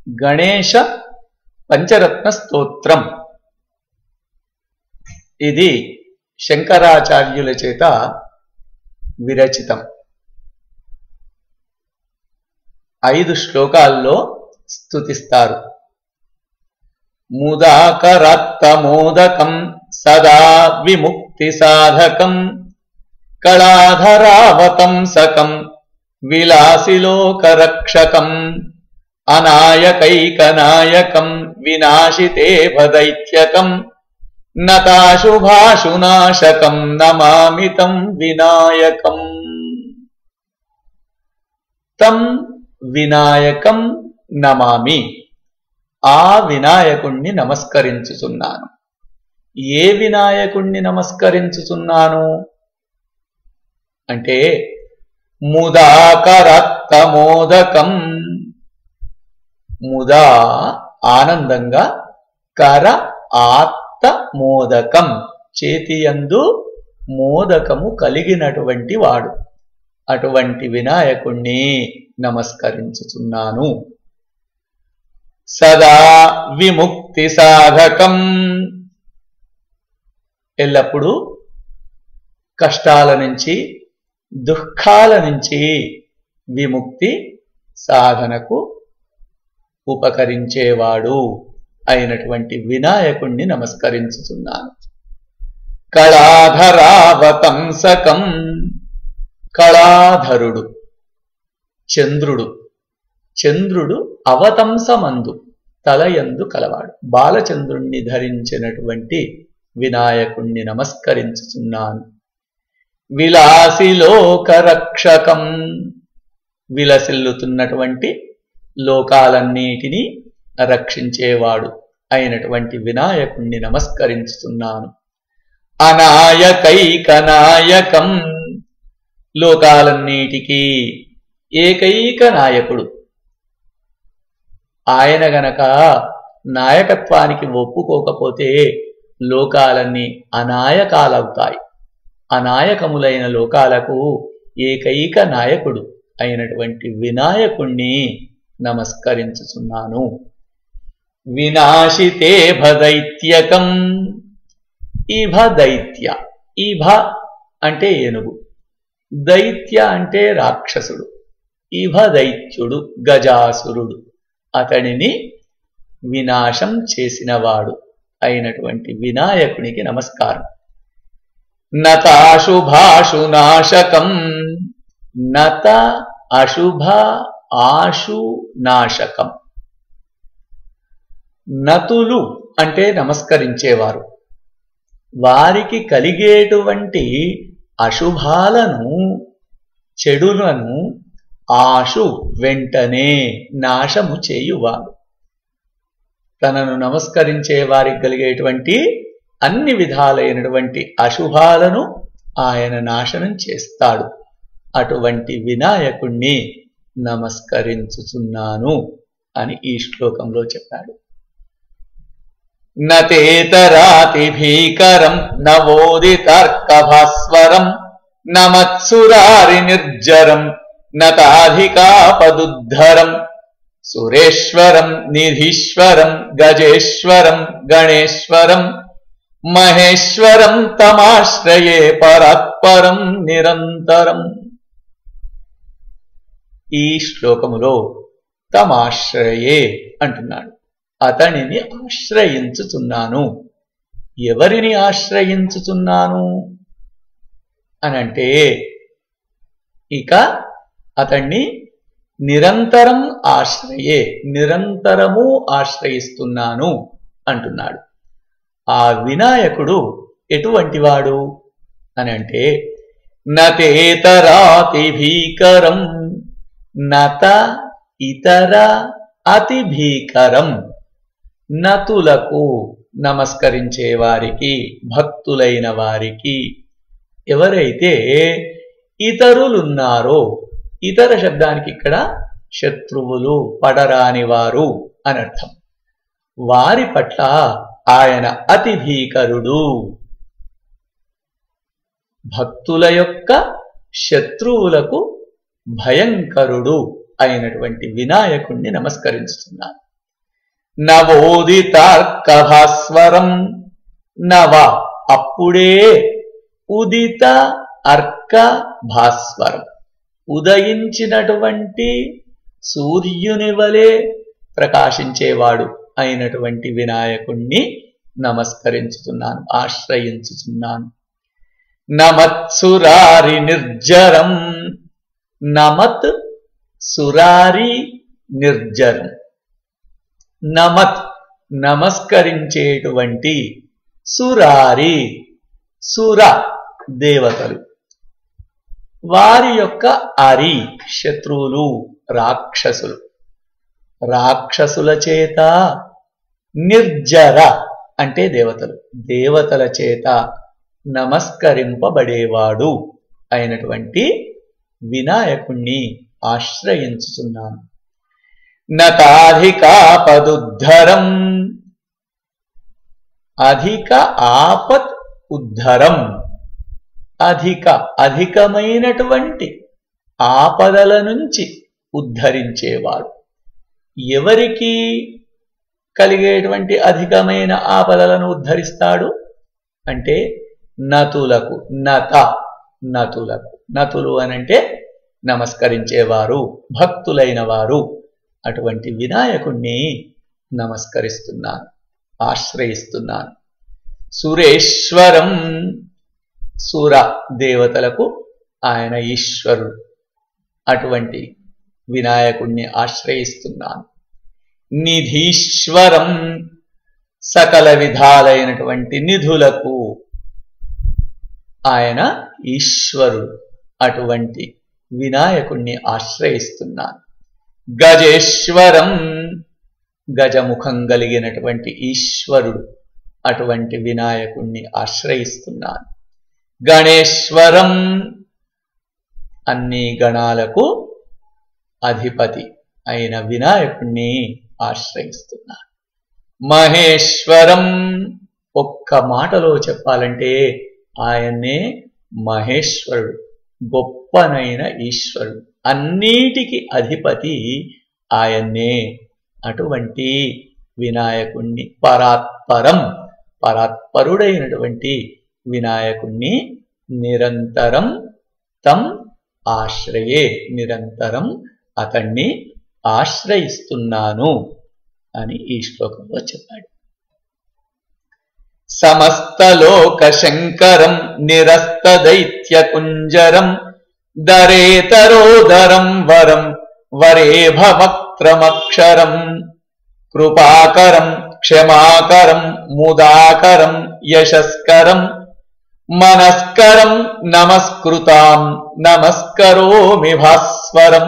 గణేశ పంచరత్న స్తోత్రం ఇది శంకరాచార్యుల చేత విరచితం ఐదు శ్లోకాల్లో స్తుతిస్తారు ముదాకరత్తమోదకం సదా విముక్తి సాధకం కళాధరావతంసకం విలాసిలోకరక్షకం అనాయకైకనాయకం వినాశితే భదైత్యకం నతాశుభాశునాశకం నమామితం వినాయకం తం వినాయకం నమామి ఆ వినాయకుణ్ణి నమస్కరించుచున్నాను ఏ వినాయకుణ్ణి నమస్కరించుచున్నాను అంటే ముదాకరత్తమోదకం ముదా ఆనందంగా కర ఆత్త మోదకం చేతియందు మోదకము కలిగినటువంటి వాడు అటువంటి వినాయకుణ్ణి నమస్కరించుచున్నాను సదా విముక్తి సాధకం ఎల్లప్పుడూ కష్టాల నుంచి దుఃఖాల నుంచి విముక్తి సాధనకు ఉపకరించేవాడు అయినటువంటి వినాయకుణ్ణి నమస్కరించుతున్నాను కళాధరావతంసకం కళాధరుడు చంద్రుడు చంద్రుడు అవతంసమందు తలయందు కలవాడు బాలచంద్రుణ్ణి ధరించినటువంటి వినాయకుణ్ణి నమస్కరించుచున్నాను విలాసిలోకరక్షకం విలసిల్లుతున్నటువంటి లోకాలన్నిటినీ రక్షించేవాడు అయినటువంటి వినాయకుణ్ణి నమస్కరించుతున్నాను అనాయకైకనాయకం లోకాలన్నిటికీ ఏకైక నాయకుడు ఆయన గనక నాయకత్వానికి ఒప్పుకోకపోతే లోకాలన్నీ అనాయకాలవుతాయి అనాయకములైన లోకాలకు ఏకైక నాయకుడు అయినటువంటి వినాయకుణ్ణి నమస్కరించుచున్నాను వినాశితే భదైత్యకం ఇభ దైత్య ఇభ అంటే ఏనుగు దైత్య అంటే రాక్షసుడు ఇభ దైత్యుడు గజాసురుడు అతడిని వినాశం చేసినవాడు అయినటువంటి వినాయకునికి నమస్కారం నతాశుభాశునాశకం నత అశుభ ఆశు నాశకం నతులు అంటే నమస్కరించేవారు వారికి కలిగేటువంటి అశుభాలను చెడులను ఆశు వెంటనే నాశము చేయువాడు తనను నమస్కరించే వారికి కలిగేటువంటి అన్ని విధాలైనటువంటి అశుభాలను ఆయన నాశనం చేస్తాడు అటువంటి వినాయకుణ్ణి నమస్కరించుచున్నాను అని ఈ శ్లోకంలో చెప్పాడు నతేతరాతి భీకరం నవోదితర్కభాస్వరం నమత్సురారి నిర్జరం నతాధికాపదుద్ధరం సురేశ్వరం నిధీశ్వరం గజేశ్వరం గణేశ్వరం మహేశ్వరం తమాశ్రయే పరాత్పరం నిరంతరం ఈ శ్లోకములో తమాశ్రయే అంటున్నాడు అతనిని ఆశ్రయించుచున్నాను ఎవరిని ఆశ్రయించుచున్నాను అనంటే ఇక అతన్ని నిరంతరం ఆశ్రయే నిరంతరము ఆశ్రయిస్తున్నాను అంటున్నాడు ఆ వినాయకుడు ఎటువంటివాడు అని అంటే నతేతరాతి భీకరం నత ఇతర అతి భీకరం నతులకు నమస్కరించే వారికి భక్తులైన వారికి ఎవరైతే ఇతరులున్నారో ఇతర శబ్దానికి ఇక్కడ శత్రువులు పడరాని వారు అని అర్థం వారి పట్ల ఆయన అతి భీకరుడు భక్తుల యొక్క శత్రువులకు భయంకరుడు అయినటువంటి వినాయకుణ్ణి నమస్కరించుతున్నాను నవోదితార్కభాస్వరం నవ అప్పుడే ఉదిత అర్క భాస్వరం ఉదయించినటువంటి సూర్యుని వలె ప్రకాశించేవాడు అయినటువంటి వినాయకుణ్ణి నమస్కరించుతున్నాను ఆశ్రయించుతున్నాను నమత్సురారి నిర్జరం నమత్ సురారి నిర్జరం నమత్ నమస్కరించేటువంటి సురారి సుర దేవతలు వారి యొక్క అరి శత్రువులు రాక్షసులు రాక్షసుల చేత నిర్జర అంటే దేవతలు దేవతల చేత నమస్కరింపబడేవాడు అయినటువంటి వినాయకుణ్ణి ఆశ్రయించుతున్నాను నతాధికాపదుద్ధరం అధిక ఆపత్ ఉద్ధరం అధిక అధికమైనటువంటి ఆపదల నుంచి ఉద్ధరించేవాడు ఎవరికి కలిగేటువంటి అధికమైన ఆపదలను ఉద్ధరిస్తాడు అంటే నతులకు నత నతులకు నతులు అనంటే నమస్కరించేవారు భక్తులైన వారు అటువంటి వినాయకుణ్ణి నమస్కరిస్తున్నాను ఆశ్రయిస్తున్నాను సురేశ్వరం సుర దేవతలకు ఆయన ఈశ్వరుడు అటువంటి వినాయకుణ్ణి ఆశ్రయిస్తున్నాను నిధీశ్వరం సకల విధాలైనటువంటి నిధులకు ఆయన ఈశ్వరుడు అటువంటి వినాయకుణ్ణి ఆశ్రయిస్తున్నాను గజేశ్వరం గజముఖం కలిగినటువంటి ఈశ్వరుడు అటువంటి వినాయకుణ్ణి ఆశ్రయిస్తున్నాను గణేశ్వరం అన్ని గణాలకు అధిపతి అయిన వినాయకుణ్ణి ఆశ్రయిస్తున్నాను మహేశ్వరం ఒక్క మాటలో చెప్పాలంటే ఆయన్నే మహేశ్వరుడు గొప్పనైన ఈశ్వరుడు అన్నిటికి అధిపతి ఆయన్నే అటువంటి వినాయకుణ్ణి పరాత్పరం పరాత్పరుడైనటువంటి వినాయకుణ్ణి నిరంతరం తం ఆశ్రయే నిరంతరం అతన్ని ఆశ్రయిస్తున్నాను అని ఈ శ్లోకంలో చెప్పాడు సమస్తలోక శంకరం నిరస్త దైత్యకుంజరం దరేతరోదరం వరం వరేభవక్త్రమక్షరం కృపాకరం క్షమాకరం ముదాకరం యశస్కరం మనస్కరం నమస్కృతాం నమస్కరోమి భాస్వరం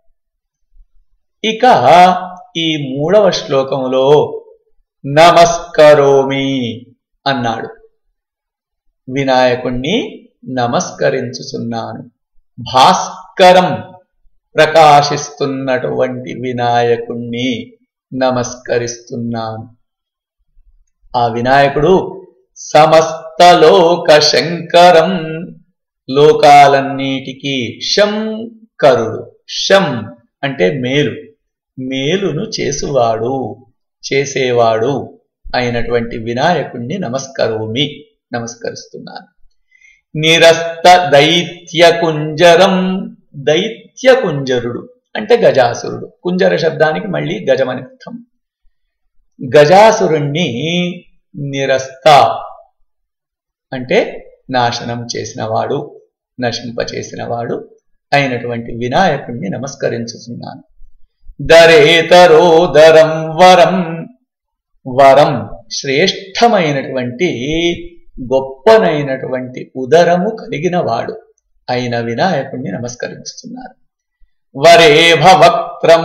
ఇక ఈ మూడవ శ్లోకములో నమస్కరోమి అన్నాడు వినాయకుణ్ణి నమస్కరించుచున్నాను భాస్కరం ప్రకాశిస్తున్నటువంటి వినాయకుణ్ణి నమస్కరిస్తున్నాను ఆ వినాయకుడు సమస్త లోక శంకరం లోకాలన్నిటికీ శంకరుడు శం అంటే మేలు మేలును చేసువాడు చేసేవాడు అయినటువంటి వినాయకుణ్ణి నమస్కరోమి నమస్కరిస్తున్నాను నిరస్త దైత్య కుంజరం దైత్య కుంజరుడు అంటే గజాసురుడు కుంజర శబ్దానికి మళ్ళీ గజమని అర్థం గజాసురుణ్ణి నిరస్త అంటే నాశనం చేసినవాడు నశింపచేసినవాడు అయినటువంటి వినాయకుణ్ణి నమస్కరించుతున్నాను దరేతరోదరం వరం వరం శ్రేష్టమైనటువంటి గొప్పనైనటువంటి ఉదరము కలిగిన వాడు అయిన వినాయకుణ్ణి నమస్కరిస్తున్నారు వరేభవక్త్రం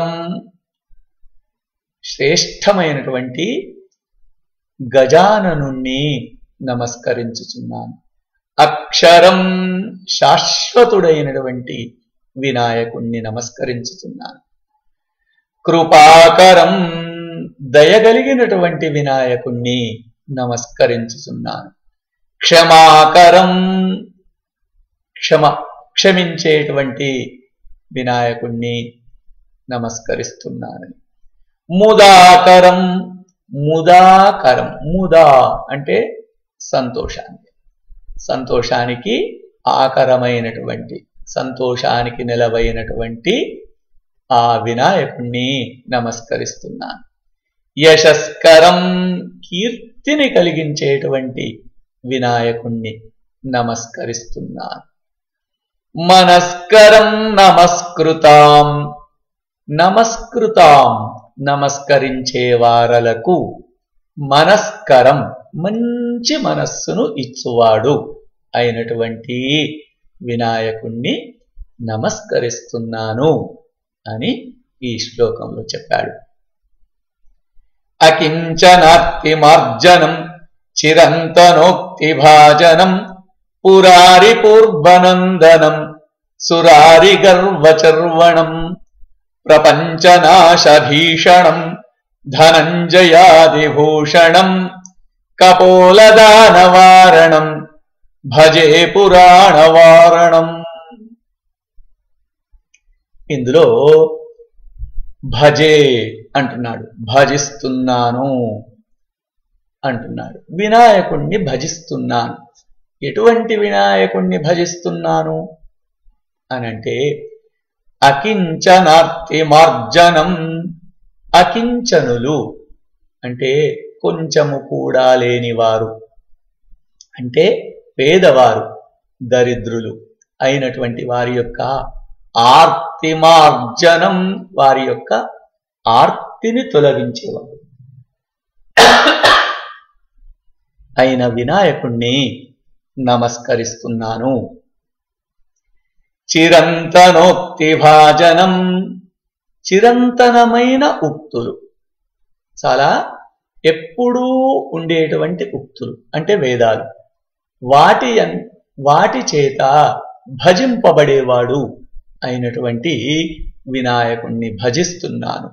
శ్రేష్టమైనటువంటి గజాననుణ్ణి నమస్కరించుచున్నాను అక్షరం శాశ్వతుడైనటువంటి వినాయకుణ్ణి నమస్కరించుతున్నాను కృపాకరం దయగలిగినటువంటి వినాయకుణ్ణి నమస్కరించుతున్నాను క్షమాకరం క్షమ క్షమించేటువంటి వినాయకుణ్ణి నమస్కరిస్తున్నాను ముదాకరం ముదాకరం ముదా అంటే సంతోషానికి సంతోషానికి ఆకరమైనటువంటి సంతోషానికి నిలవైనటువంటి ఆ వినాయకుణ్ణి నమస్కరిస్తున్నాను యశస్కరం కీర్తిని కలిగించేటువంటి వినాయకుణ్ణి నమస్కరిస్తున్నాను మనస్కరం నమస్కృతాం నమస్కృతాం నమస్కరించే వారలకు మనస్కరం మంచి మనస్సును ఇచ్చువాడు అయినటువంటి వినాయకుణ్ణి నమస్కరిస్తున్నాను అని ఈ శ్లోకంలో చెప్పాడు అకించనార్తిమార్జనం చిరంతనోక్తిభాజనం పురారి పూర్వనందనం సురారి గర్వచర్వణం ప్రపంచనాశభీషణం ధనంజయాదిభూషణం కపోలదానవారణం భజే పురాణవారణం ఇందులో భజే అంటున్నాడు భజిస్తున్నాను అంటున్నాడు వినాయకుణ్ణి భజిస్తున్నాను ఎటువంటి వినాయకుణ్ణి భజిస్తున్నాను అనంటే అకించనార్తిమార్జనం అకించనులు అంటే కొంచెము కూడా లేనివారు అంటే పేదవారు దరిద్రులు అయినటువంటి వారి యొక్క ఆర్తిమార్జనం వారి యొక్క ఆర్తిని తొలగించేవారు అయిన వినాయకుణ్ణి నమస్కరిస్తున్నాను చిరంతనోక్తి భాజనం చిరంతనమైన ఉక్తులు చాలా ఎప్పుడూ ఉండేటువంటి ఉక్తులు అంటే వేదాలు వాటి వాటి చేత భజింపబడేవాడు అయినటువంటి వినాయకుణ్ణి భజిస్తున్నాను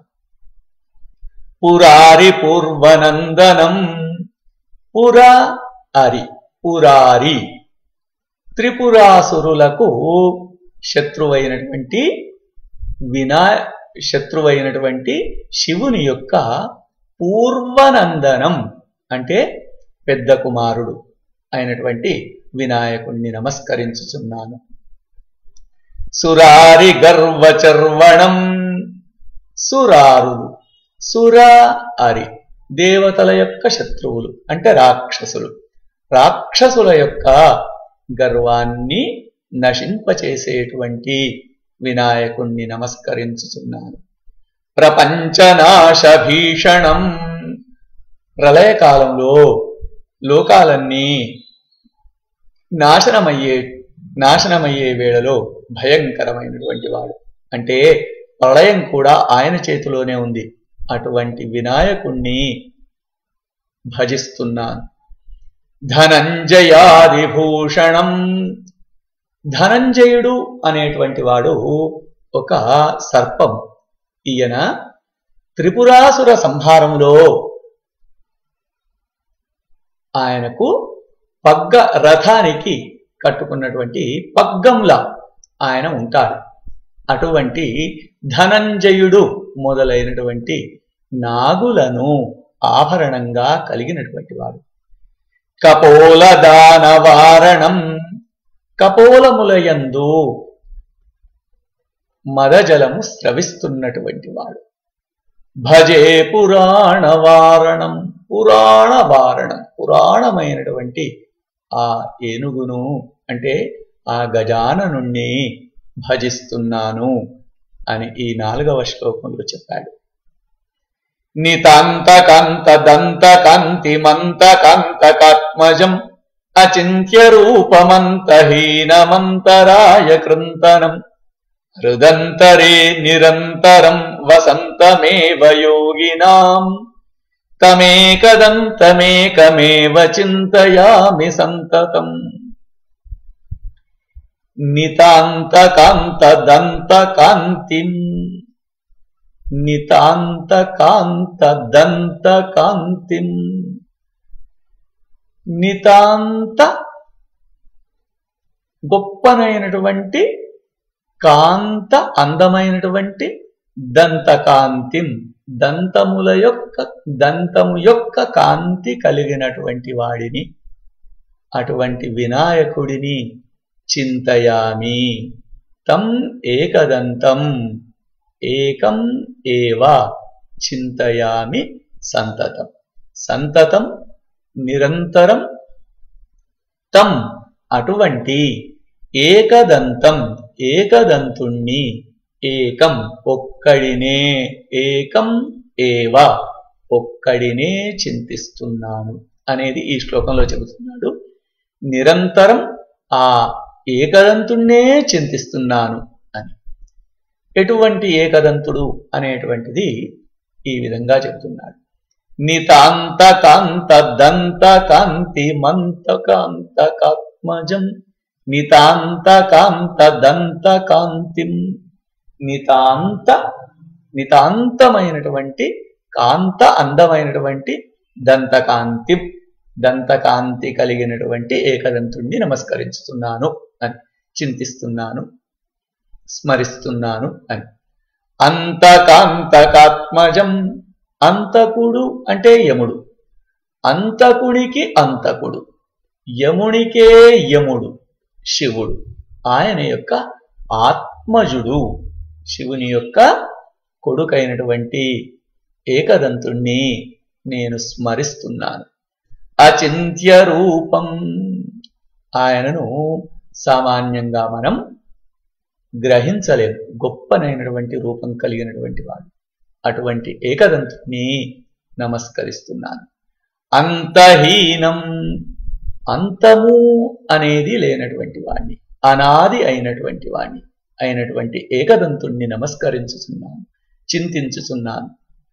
పురారి పూర్వనందనం పురా అరి పురారి త్రిపురాసురులకు శత్రువైనటువంటి వినా శత్రువైనటువంటి శివుని యొక్క పూర్వనందనం అంటే పెద్ద కుమారుడు అయినటువంటి వినాయకుణ్ణి నమస్కరించుచున్నాను సురారి గర్వచర్వణం సురారులు సుర అరి దేవతల యొక్క శత్రువులు అంటే రాక్షసులు రాక్షసుల యొక్క గర్వాన్ని నశింపచేసేటువంటి వినాయకుణ్ణి నమస్కరించుచున్నాను ప్రపంచనాశ భీషణం ప్రళయకాలంలో లోకాలన్నీ నాశనమయ్యే నాశనమయ్యే వేళలో భయంకరమైనటువంటి వాడు అంటే ప్రళయం కూడా ఆయన చేతిలోనే ఉంది అటువంటి వినాయకుణ్ణి భజిస్తున్నాను ధనంజయాదిభూషణం ధనంజయుడు అనేటువంటి వాడు ఒక సర్పం ఈయన త్రిపురాసుర సంహారంలో ఆయనకు పగ్గ రథానికి కట్టుకున్నటువంటి పగ్గంలా ఆయన ఉంటాడు అటువంటి ధనంజయుడు మొదలైనటువంటి నాగులను ఆభరణంగా కలిగినటువంటి వాడు కపోల దానవారణం కపోలములయందు మదజలము స్రవిస్తున్నటువంటి వాడు భజే పురాణవారణం పురాణవారణం పురాణమైనటువంటి ఆ ఏనుగును అంటే ఆ గజాననుణ్ణి భజిస్తున్నాను అని ఈ నాలుగవ శ్లోకంలో చెప్పాడు నితాంతకాంత దంత కాంతిమంతకాంతకాత్మజం అచింత్య రూపమంతహీనమంతరాయ కృంతనం హృదంతరే నిరంతరం వసంతమేవ యోగినాం తమేకదంతమేకమేవ చింతయామి సంతతం నితాంతకాంత దంత కాంతిం నితాంతకాంత దంత కాంతిం నితాంత గొప్పనైనటువంటి కాంత అందమైనటువంటి దంతకాంతిం దంతముల యొక్క దంతము యొక్క కాంతి కలిగినటువంటి వాడిని అటువంటి వినాయకుడిని చింతయామి తం ఏకదంతం ఏకం ఏవ చింతయామి సంతతం సంతతం నిరంతరం తం అటువంటి ఏకదంతం ఏకదంతుణ్ణి ఏకం ఒక్కడినే ఏకం ఏవ ఒక్కడినే చింతిస్తున్నాను అనేది ఈ శ్లోకంలో చెబుతున్నాడు నిరంతరం ఆ ఏకదంతుణ్ణే చింతిస్తున్నాను అని ఎటువంటి ఏకదంతుడు అనేటువంటిది ఈ విధంగా చెబుతున్నాడు నితాంత కాంత దంత కాంతి మంత కాంత కాత్మజం నితాంత కాంత దంత కాంతిం నితాంత నితాంతమైనటువంటి కాంత అందమైనటువంటి దంతకాంతి దంతకాంతి కలిగినటువంటి ఏకదంతుణ్ణి నమస్కరించుతున్నాను అని చింతిస్తున్నాను స్మరిస్తున్నాను అని అంతకాంతకాత్మజం అంతకుడు అంటే యముడు అంతకుడికి అంతకుడు యమునికే యముడు శివుడు ఆయన యొక్క ఆత్మజుడు శివుని యొక్క కొడుకైనటువంటి ఏకదంతుణ్ణి నేను స్మరిస్తున్నాను అచింత్య రూపం ఆయనను సామాన్యంగా మనం గ్రహించలేము గొప్పనైనటువంటి రూపం కలిగినటువంటి వాడు అటువంటి ఏకదంతుని నమస్కరిస్తున్నాను అంతహీనం అంతము అనేది లేనటువంటి వాణ్ణి అనాది అయినటువంటి వాణ్ణి అయినటువంటి ఏకదంతుణ్ణి నమస్కరించుచున్నాను చింతించుచున్నాను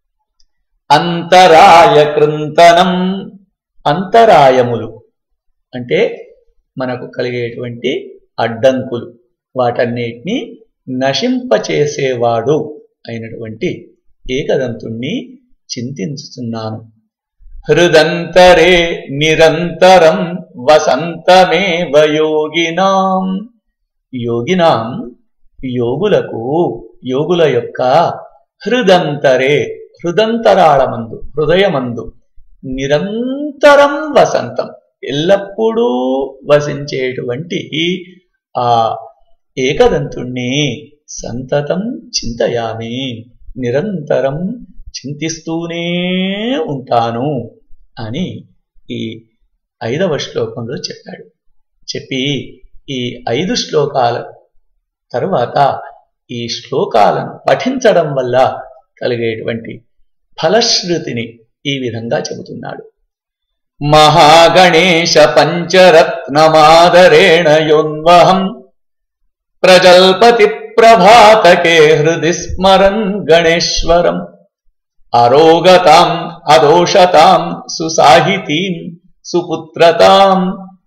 అంతరాయ కృంతనం అంతరాయములు అంటే మనకు కలిగేటువంటి అడ్డంకులు వాటన్నిటినీ నశింపచేసేవాడు అయినటువంటి ఏకదంతుణ్ణి చింతించుతున్నాను హృదంతరే నిరంతరం వసంతమేవ యోగినాం యోగినాం యోగులకు యోగుల యొక్క హృదంతరే హృదంతరాళమందు హృదయమందు నిరంతరం వసంతం ఎల్లప్పుడూ వసించేటువంటి ఆ ఏకదంతుణ్ణి సంతతం చింతయామి నిరంతరం చింతిస్తూనే ఉంటాను అని ఈ ఐదవ శ్లోకంలో చెప్పాడు చెప్పి ఈ ఐదు శ్లోకాల తరువాత ఈ శ్లోకాలను పఠించడం వల్ల కలిగేటువంటి ఫలశ్రుతిని ఈ విధంగా చెబుతున్నాడు మహాగణేశ పంచరత్నమాదరేణ యోన్వహం ప్రజల్పతి ప్రభాతకే హృది స్మరన్ గణేశ్వరం అరోగతాం అదోషతాం సుసాహితీం సుపుత్రతాం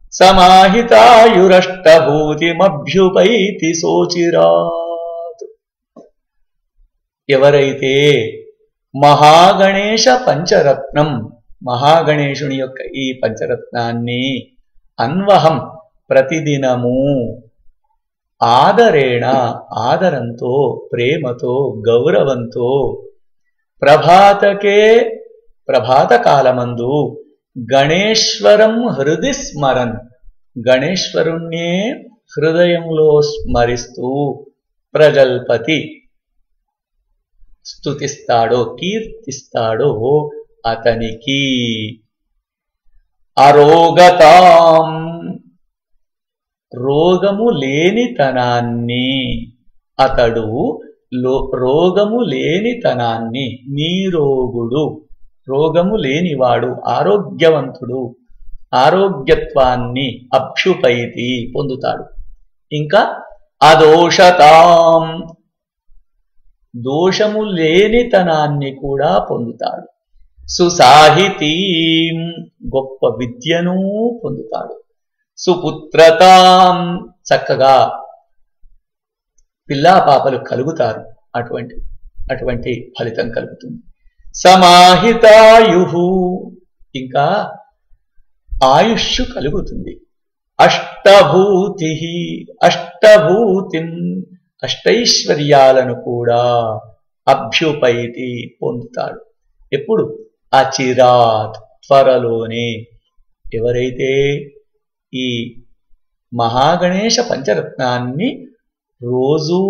సమాహితాయురష్టభూతిమభ్యుపైతి సోచిరాత్ ఎవరైతే మహాగణేశ పంచరత్నం మహాగణేశుని యొక్క ఈ పంచరత్నాన్ని అన్వహం ప్రతిదినము ఆదరేణ ఆదరంతో ప్రేమతో గౌరవంతో ప్రభాతకే ప్రభాత కాలమందు గణేశ్వరం హృది స్మరన్ గణేశ్వరుణ్ణే హృదయంలో స్మరిస్తూ ప్రజల్పతి స్తుతిస్తాడో కీర్తిస్తాడో అతనికి అరోగతాం రోగము లేనితనాన్ని అతడు రోగము లేనితనాన్ని నీరోగుడు రోగము లేనివాడు ఆరోగ్యవంతుడు ఆరోగ్యత్వాన్ని అభ్యుపైతి పొందుతాడు ఇంకా అదోషతాం దోషము లేనితనాన్ని కూడా పొందుతాడు సుసాహితీం గొప్ప విద్యను పొందుతాడు సుపుత్రతాం చక్కగా పిల్లా పాపలు కలుగుతారు అటువంటి అటువంటి ఫలితం కలుగుతుంది సమాహితాయు ఇంకా ఆయుష్ కలుగుతుంది అష్టభూతి అష్టభూతిం అష్టైశ్వర్యాలను కూడా అభ్యుపైతి పొందుతాడు ఎప్పుడు అచిరాత్ త్వరలోనే ఎవరైతే ఈ మహాగణేశ పంచరత్నాన్ని రోజూ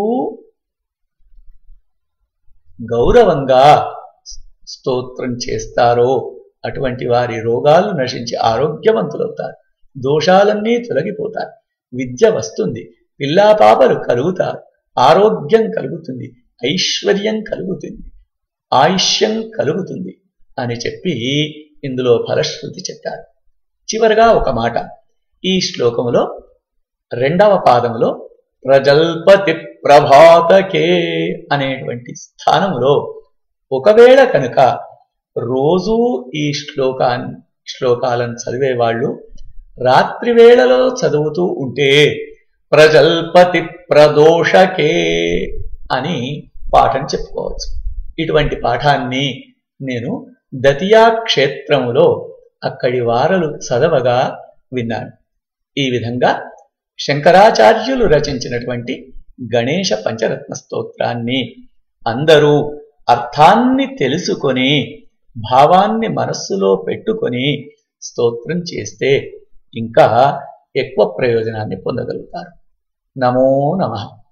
గౌరవంగా స్తోత్రం చేస్తారో అటువంటి వారి రోగాలు నశించి ఆరోగ్యవంతులవుతారు దోషాలన్నీ తొలగిపోతాయి విద్య వస్తుంది పిల్లాపాపలు కలుగుతారు ఆరోగ్యం కలుగుతుంది ఐశ్వర్యం కలుగుతుంది ఆయుష్యం కలుగుతుంది అని చెప్పి ఇందులో ఫలశ్రుతి చెప్పారు చివరగా ఒక మాట ఈ శ్లోకములో రెండవ పాదములో ప్రజల్పతి ప్రభాతకే అనేటువంటి స్థానములో ఒకవేళ కనుక రోజూ ఈ శ్లోకాన్ని శ్లోకాలను చదివేవాళ్ళు రాత్రి వేళలో చదువుతూ ఉంటే ప్రజల్పతి ప్రదోషకే అని పాఠం చెప్పుకోవచ్చు ఇటువంటి పాఠాన్ని నేను దతియా క్షేత్రములో అక్కడి వారలు చదవగా విన్నాను ఈ విధంగా శంకరాచార్యులు రచించినటువంటి గణేశ పంచరత్న స్తోత్రాన్ని అందరూ అర్థాన్ని తెలుసుకొని భావాన్ని మనస్సులో పెట్టుకొని స్తోత్రం చేస్తే ఇంకా ఎక్కువ ప్రయోజనాన్ని పొందగలుగుతారు నమో నమః